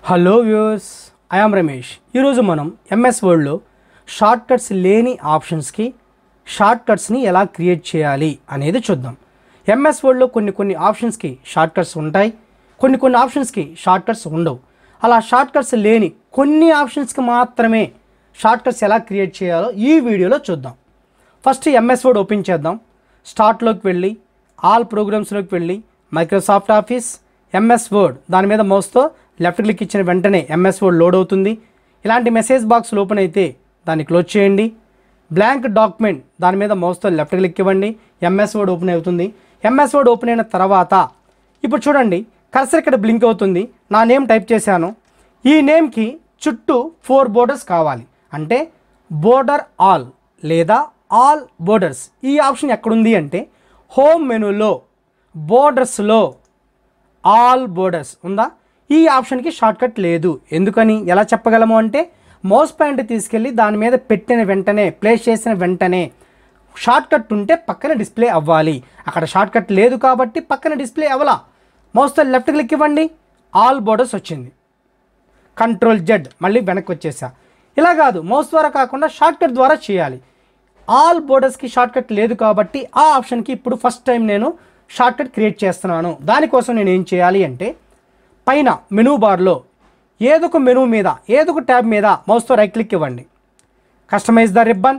hello viewers I am Ramesh ఈరోజు మనం MS వర్డ్లో short cuts లేని ఆప్షన్స్కి షార్ట్ కట్స్ని ఎలా క్రియేట్ చేయాలి అనేది చూద్దాం ఎంఎస్ వర్డ్లో కొన్ని కొన్ని ఆప్షన్స్కి షార్ట్ కట్స్ ఉంటాయి కొన్ని కొన్ని ఆప్షన్స్కి షార్ట్ కట్స్ ఉండవు అలా షార్ట్ కట్స్ లేని కొన్ని ఆప్షన్స్కి మాత్రమే షార్ట్ కట్స్ ఎలా క్రియేట్ చేయాలో ఈ వీడియోలో చూద్దాం ఫస్ట్ ఎంఎస్ వర్డ్ ఓపెన్ చేద్దాం స్టార్ట్లోకి వెళ్ళి ఆల్ ప్రోగ్రామ్స్లోకి వెళ్ళి మైక్రోసాఫ్ట్ ఆఫీస్ ఎంఎస్ వర్డ్ దాని మీద మౌస్తో లెఫ్ట్ క్లిక్ ఇచ్చిన వెంటనే ఎంఎస్ వర్డ్ లోడ్ అవుతుంది ఇలాంటి మెసేజ్ బాక్స్ ఓపెన్ అయితే దాన్ని క్లోజ్ చేయండి బ్లాంక్ డాక్యుమెంట్ దాని మీద మౌస్తో లెఫ్ట్ క్లిక్ ఇవ్వండి ఎంఎస్ వర్డ్ ఓపెన్ అవుతుంది ఎంఎస్ వర్డ్ ఓపెన్ అయిన తర్వాత ఇప్పుడు చూడండి కర్సర్ ఇక్కడ బ్లింక్ అవుతుంది నా నేమ్ టైప్ చేశాను ఈ నేమ్కి చుట్టూ ఫోర్ బోర్డర్స్ కావాలి అంటే బోర్డర్ ఆల్ లేదా ఆల్ బోర్డర్స్ ఈ ఆప్షన్ ఎక్కడుంది అంటే హోమ్ మెనూలో బోర్డర్స్లో ఆల్ బోర్డర్స్ ఉందా ఈ ఆప్షన్కి షార్ట్కట్ లేదు ఎందుకని ఎలా చెప్పగలము అంటే మౌస్ పాయింట్ తీసుకెళ్ళి దాని మీద పెట్టిన వెంటనే ప్లేస్ చేసిన వెంటనే షార్ట్కట్ ఉంటే పక్కన డిస్ప్లే అవ్వాలి అక్కడ షార్ట్కట్ లేదు కాబట్టి పక్కన డిస్ప్లే అవ్వాలా మౌస్తో లెఫ్ట్ క్లిక్ ఇవ్వండి ఆల్ బోర్డర్స్ వచ్చింది కంట్రోల్ జెడ్ మళ్ళీ వెనక్కి వచ్చేసా ఇలా కాదు మౌస్ ద్వారా కాకుండా షార్ట్కట్ ద్వారా చేయాలి ఆల్ బోర్డర్స్కి షార్ట్కట్ లేదు కాబట్టి ఆ ఆప్షన్కి ఇప్పుడు ఫస్ట్ టైం నేను షార్ట్కట్ క్రియేట్ చేస్తున్నాను దానికోసం నేను ఏం చేయాలి అంటే పైన మెనూ బార్లో ఏదో ఒక మెనూ మీద ఏదో ఒక ట్యాబ్ మీద మౌస్తో రైట్ క్లిక్ ఇవ్వండి customize the ribbon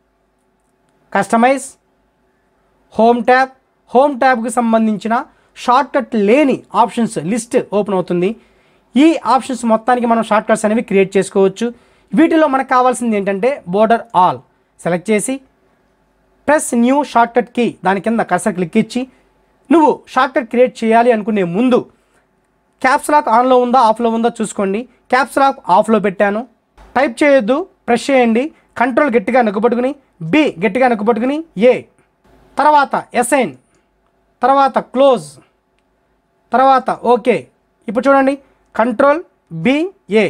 customize home tab home ట్యాబ్కి సంబంధించిన షార్ట్కట్ లేని ఆప్షన్స్ లిస్ట్ ఓపెన్ అవుతుంది ఈ ఆప్షన్స్ మొత్తానికి మనం షార్ట్కట్స్ అనేవి క్రియేట్ చేసుకోవచ్చు వీటిలో మనకు కావాల్సింది ఏంటంటే బోర్డర్ ఆల్ సెలెక్ట్ చేసి ప్రెస్ న్యూ షార్ట్కట్ కీ దాని కింద కర్సర్ క్లిక్ ఇచ్చి నువ్వు షార్ట్కట్ క్రియేట్ చేయాలి అనుకునే ముందు క్యాప్స్ లాక్ ఆన్లో ఉందా ఆఫ్లో ఉందా చూసుకోండి క్యాప్స్ లాక్ ఆఫ్లో పెట్టాను టైప్ చేయొద్దు ప్రెస్ చేయండి కంట్రోల్ గట్టిగా నొక్కబట్టుకుని బి గట్టిగా నొక్కబట్టుకుని ఏ తర్వాత ఎస్ఐన్ తర్వాత క్లోజ్ తర్వాత ఓకే ఇప్పుడు చూడండి కంట్రోల్ బి ఏ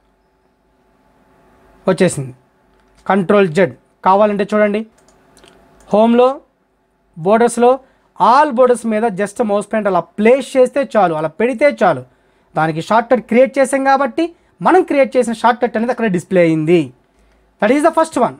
వచ్చేసింది కంట్రోల్ జెడ్ కావాలంటే చూడండి హోమ్లో బోర్డర్స్లో ఆల్ బోర్డర్స్ మీద జస్ట్ మౌస్ పాయింట్ అలా ప్లేస్ చేస్తే చాలు అలా పెడితే చాలు దానికి షార్ట్కట్ క్రియేట్ చేసాం కాబట్టి మనం క్రియేట్ చేసిన షార్ట్కట్ అనేది అక్కడ డిస్ప్లే అయింది that is the first one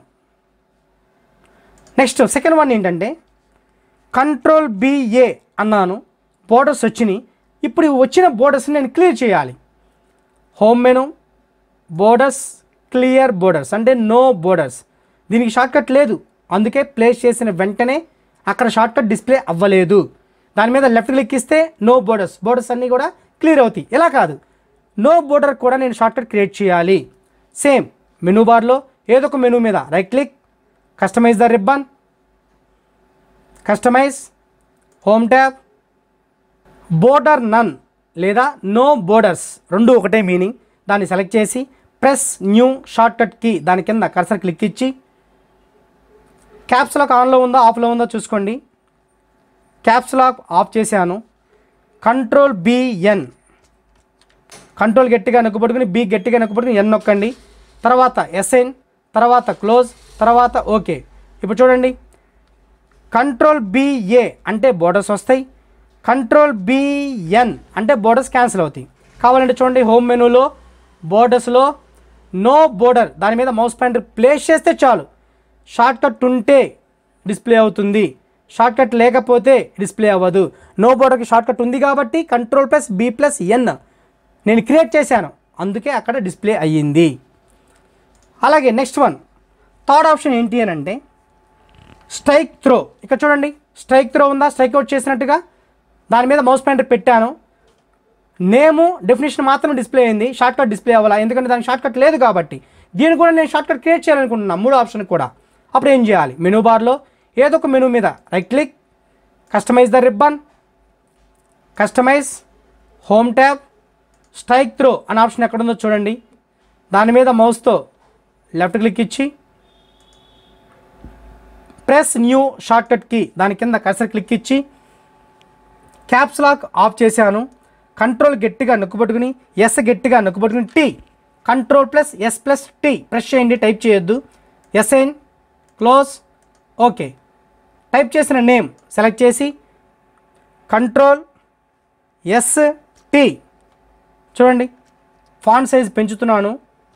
next second one ఏంటంటే కంట్రోల్ బిఏ అన్నాను బోర్డర్స్ వచ్చినాయి ఇప్పుడు ఈ వచ్చిన బోర్డర్స్ని నేను క్లియర్ చేయాలి home menu borders clear borders అంటే నో బోర్డర్స్ దీనికి షార్ట్కట్ లేదు అందుకే ప్లేస్ చేసిన వెంటనే అక్కడ షార్ట్కట్ డిస్ప్లే అవ్వలేదు దాని మీద లెఫ్ట్ క్లిక్ ఇస్తే నో బోర్డర్స్ బోర్డర్స్ అన్నీ కూడా క్లియర్ అవుతాయి ఇలా కాదు నో బోర్డర్ కూడా నేను షార్ట్కట్ క్రియేట్ చేయాలి సేమ్ మెనూ బార్లో ఏదో ఒక మెనూ మీద right click customize the ribbon customize home tab border none లేదా నో బోర్డర్స్ రెండు ఒకటే మీనింగ్ దాన్ని సెలెక్ట్ చేసి ప్రెస్ న్యూ షార్ట్కట్ కీ దాని కింద కర్సర్ క్లిక్ ఇచ్చి క్యాప్స్ లాక్ ఆన్లో ఉందా ఆఫ్లో ఉందో చూసుకోండి క్యాప్స్ లాక్ ఆఫ్ చేశాను కంట్రోల్ బిఎన్ కంట్రోల్ గట్టిగా నొక్కబట్టుకుని బి గట్టిగా నొక్కబట్టుకుని ఎన్ నొక్కండి తర్వాత ఎస్ఎన్ తర్వాత క్లోజ్ తర్వాత ఓకే ఇప్పుడు చూడండి కంట్రోల్ బిఏ అంటే బోర్డర్స్ వస్తాయి కంట్రోల్ బిఎన్ అంటే బోర్డర్స్ క్యాన్సిల్ అవుతాయి కావాలంటే చూడండి హోమ్ మెనూలో బోర్డర్స్లో నో బోర్డర్ దాని మీద మౌస్ పాయింట్ ప్లేస్ చేస్తే చాలు షార్ట్కట్ ఉంటే డిస్ప్లే అవుతుంది షార్ట్కట్ లేకపోతే డిస్ప్లే అవ్వదు నో బోర్డర్కి షార్ట్కట్ ఉంది కాబట్టి control plus B plus N నేను క్రియేట్ చేశాను అందుకే అక్కడ డిస్ప్లే అయ్యింది అలాగే నెక్స్ట్ వన్ థర్డ్ ఆప్షన్ ఏంటి అని అంటే స్ట్రైక్ త్రో ఇక్కడ చూడండి స్ట్రైక్ త్రో ఉందా స్ట్రైక్ అవుట్ చేసినట్టుగా దాని మీద మౌస్ పాయింటర్ పెట్టాను నేము డెఫినేషన్ మాత్రం డిస్ప్లే అయింది షార్ట్కట్ డిస్ప్లే అవ్వాలా ఎందుకంటే దానికి షార్ట్కట్ లేదు కాబట్టి దీన్ని కూడా నేను షార్ట్కట్ క్రియేట్ చేయాలనుకుంటున్నాను మూడో ఆప్షన్ కూడా అప్పుడు ఏం చేయాలి మెనూ బార్లో ఏదో ఒక మెనూ మీద right click customize the ribbon customize home tab strikethrough అనే ఆప్షన్ ఎక్కడుందో చూడండి దాని మీద మౌస్తో లెఫ్ట్ క్లిక్ ఇచ్చి ప్రెస్ న్యూ షార్ట్కట్ కీ దాని కింద కసర్ క్లిక్ ఇచ్చి క్యాప్స్ లాక్ ఆఫ్ చేశాను కంట్రోల్ గట్టిగా నొక్కుపట్టుకుని ఎస్ గట్టిగా నొక్కుపట్టుకుని T control plus S plus T press చేయండి టైప్ చేయొద్దు ఎస్ఐన్ క్లోజ్ ఓకే టైప్ చేసిన నేమ్ సెలెక్ట్ చేసి కంట్రోల్ ఎస్ టీ చూడండి ఫాంట్ సైజ్ పెంచుతున్నాను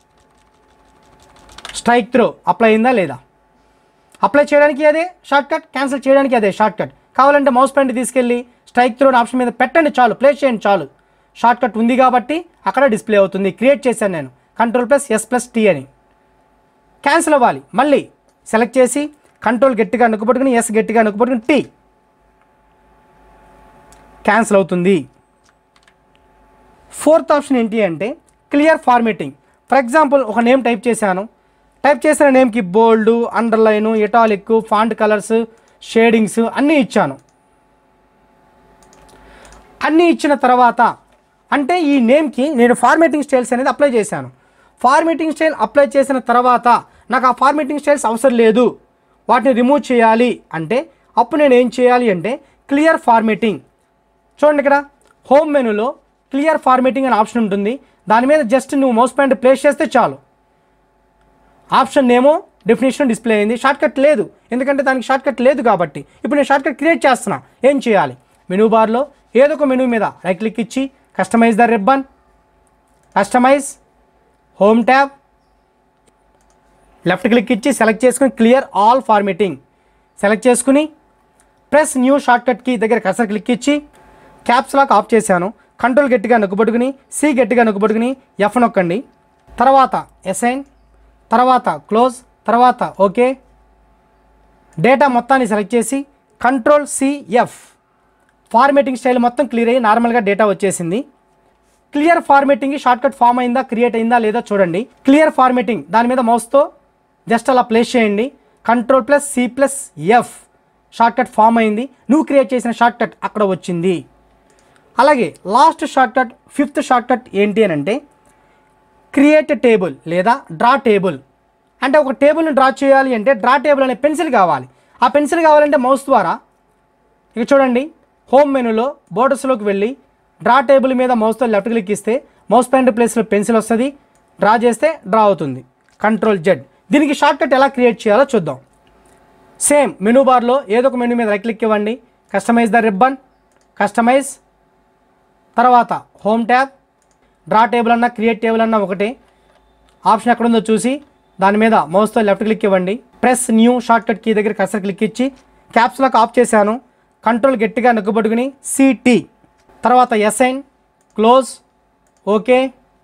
స్ట్రైక్ త్రో అప్లై అయిందా లేదా అప్లై చేయడానికి అదే షార్ట్ కట్ క్యాన్సిల్ చేయడానికి అదే షార్ట్ కట్ కావాలంటే మౌస్ పాయింట్ తీసుకెళ్ళి స్ట్రైక్ త్రో ఆప్షన్ మీద పెట్టండి చాలు ప్లేస్ చేయండి చాలు షార్ట్ కట్ ఉంది కాబట్టి అక్కడ డిస్ప్లే అవుతుంది క్రియేట్ చేశాను నేను control plus S plus T అని క్యాన్సిల్ అవ్వాలి మళ్ళీ సెలెక్ట్ చేసి కంట్రోల్ గట్టిగా నొక్కుపట్టుకుని ఎస్ గట్టిగా నొక్కుపట్టుకుని టీ క్యాన్సిల్ అవుతుంది ఫోర్త్ ఆప్షన్ ఏంటి అంటే క్లియర్ ఫార్మేటింగ్ ఫర్ ఎగ్జాంపుల్ ఒక నేమ్ టైప్ చేశాను టైప్ చేసిన నేమ్కి bold underline italic font colours shadings అన్నీ ఇచ్చాను అన్నీ ఇచ్చిన తర్వాత అంటే ఈ నేమ్కి నేను ఫార్మేటింగ్ స్టైల్స్ అనేది అప్లై చేశాను ఫార్మేటింగ్ స్టైల్ అప్లై చేసిన తర్వాత నాకు ఆ ఫార్మేటింగ్ స్టైల్స్ అవసరం లేదు వాటిని రిమూవ్ చేయాలి అంటే అప్పుడు నేను ఏం చేయాలి అంటే క్లియర్ ఫార్మేటింగ్ చూడండి ఇక్కడ హోమ్ మెనూలో క్లియర్ ఫార్మేటింగ్ అనే ఆప్షన్ ఉంటుంది దాని మీద జస్ట్ నువ్వు మౌస్ పాయింట్ ప్లేస్ చేస్తే చాలు ఆప్షన్ ఏమో డెఫినేషన్ డిస్ప్లే అయింది షార్ట్ కట్ లేదు ఎందుకంటే దానికి షార్ట్ కట్ లేదు కాబట్టి ఇప్పుడు నేను షార్ట్ కట్ క్రియేట్ చేస్తున్నా ఏం చేయాలి మెనూ బార్లో ఏదో ఒక మెనూ మీద రైట్ క్లిక్ ఇచ్చి customize the ribbon customize home tab left click ఇచ్చి సెలెక్ట్ చేసుకుని క్లియర్ ఆల్ ఫార్మేటింగ్ సెలెక్ట్ చేసుకుని press new shortcut key దగ్గర కర్సర్ క్లిక్ ఇచ్చి క్యాప్స్ లాక్ ఆఫ్ చేశాను కంట్రోల్ గట్టిగా నొక్కుపట్టుకుని సి గట్టిగా నొక్కుపట్టుకుని ఎఫ్ నొక్కండి తర్వాత ఎసైన్ తర్వాత క్లోజ్ తర్వాత ఓకే డేటా మొత్తాన్ని సెలెక్ట్ చేసి కంట్రోల్ సిఎఫ్ ఫార్మేటింగ్ స్టైల్ మొత్తం క్లియర్ అయ్యి నార్మల్గా డేటా వచ్చేసింది clear formatting shortcut form అయిందా క్రియేట్ అయిందా లేదా చూడండి క్లియర్ ఫార్మేటింగ్ దాని మీద మౌస్తో జస్ట్ అలా ప్లేస్ చేయండి control plus C plus F shortcut form అయింది నువ్వు క్రియేట్ చేసిన షార్ట్ కట్ అక్కడ వచ్చింది అలాగే last shortcut fifth shortcut ఏంటి అని అంటే క్రియేట్ టేబుల్ లేదా డ్రా టేబుల్ అంటే ఒక టేబుల్ని డ్రా చేయాలి అంటే డ్రా టేబుల్ అనే పెన్సిల్ కావాలి ఆ పెన్సిల్ కావాలంటే మౌస్ ద్వారా ఇక చూడండి హోమ్ మెనూలో బోర్డర్స్లోకి వెళ్ళి డ్రా టేబుల్ మీద మౌస్తో లెఫ్ట్ క్లిక్ ఇస్తే మౌస్ పాయింట్ ప్లేస్లో పెన్సిల్ వస్తుంది డ్రా చేస్తే డ్రా అవుతుంది కంట్రోల్ జెడ్ దీనికి షార్ట్ కట్ ఎలా క్రియేట్ చేయాలో చూద్దాం సేమ్ మెనూ బార్లో ఏదో ఒక మెనూ మీద రైట్ క్లిక్ ఇవ్వండి కస్టమైజ్ ద రిబ్బన్ కస్టమైజ్ తర్వాత హోమ్ ట్యాబ్ డ్రా టేబుల్ అన్నా క్రియేట్ టేబుల్ అన్నా ఒకటే ఆప్షన్ ఎక్కడుందో చూసి దాని మీద మౌస్తో లెఫ్ట్ క్లిక్ ఇవ్వండి press new shortcut key దగ్గర కర్సర్ క్లిక్ ఇచ్చి క్యాప్స్ లాక్ ఆఫ్ చేశాను కంట్రోల్ గట్టిగా నొక్కుపట్టుకుని సిటీ తర్వాత ఎస్ఐన్ క్లోజ్ ఓకే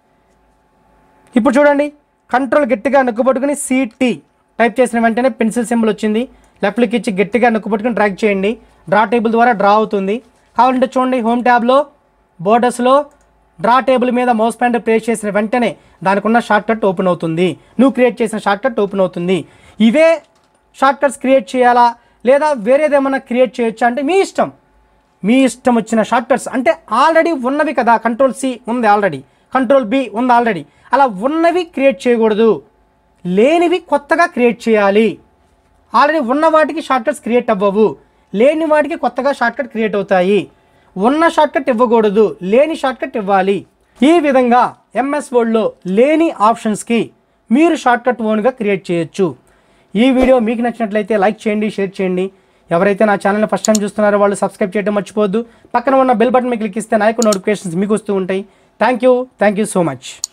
ఇప్పుడు చూడండి కంట్రోల్ గట్టిగా నొక్కుపట్టుకుని సిటీ టైప్ చేసిన వెంటనే పెన్సిల్ సింబల్ వచ్చింది లెఫ్ట్ క్లిక్ ఇచ్చి గట్టిగా నొక్కుపట్టుకుని డ్రాగ్ చేయండి డ్రా టేబుల్ ద్వారా డ్రా అవుతుంది కావాలంటే చూడండి హోమ్ ట్యాబ్లో బోర్డర్స్లో డ్రా టేబుల్ మీద మౌస్ పాయింట్ ప్లేస్ చేసిన వెంటనే దానికి ఉన్న షార్ట్ కట్ ఓపెన్ అవుతుంది నువ్వు క్రియేట్ చేసిన షార్ట్ కట్ ఓపెన్ అవుతుంది ఇవే షార్ట్ కట్స్ క్రియేట్ చేయాలా లేదా వేరేదేమన్నా క్రియేట్ చేయొచ్చా అంటే మీ ఇష్టం మీ ఇష్టం వచ్చిన షార్ట్ కట్స్ అంటే ఆల్రెడీ ఉన్నవి కదా కంట్రోల్ సి ఉంది ఆల్రెడీ కంట్రోల్ బి ఉంది ఆల్రెడీ అలా ఉన్నవి క్రియేట్ చేయకూడదు లేనివి కొత్తగా క్రియేట్ చేయాలి ఆల్రెడీ ఉన్న వాటికి షార్ట్ కట్స్ క్రియేట్ అవ్వవు లేని వాటికి కొత్తగా షార్ట్ కట్ క్రియేట్ అవుతాయి ఉన్న షార్ట్ కట్ ఇవ్వకూడదు లేని షార్ట్ కట్ ఇవ్వాలి ఈ విధంగా ఎంఎస్ వర్డ్లో లేని ఆప్షన్స్కి మీరు షార్ట్ కట్ ఓన్గా క్రియేట్ చేయొచ్చు ఈ వీడియో మీకు నచ్చినట్లయితే లైక్ చేయండి షేర్ చేయండి ఎవరైతే నా ఛానల్ని ఫస్ట్ టైం చూస్తున్నారో వాళ్ళు సబ్స్క్రైబ్ చేయడం మర్చిపోవద్దు పక్కన ఉన్న బెల్ బటన్ మీద క్లిక్ ఇస్తే నా యొక్క నోటిఫికేషన్స్ మీకు వస్తూ ఉంటాయి thank you thank you so much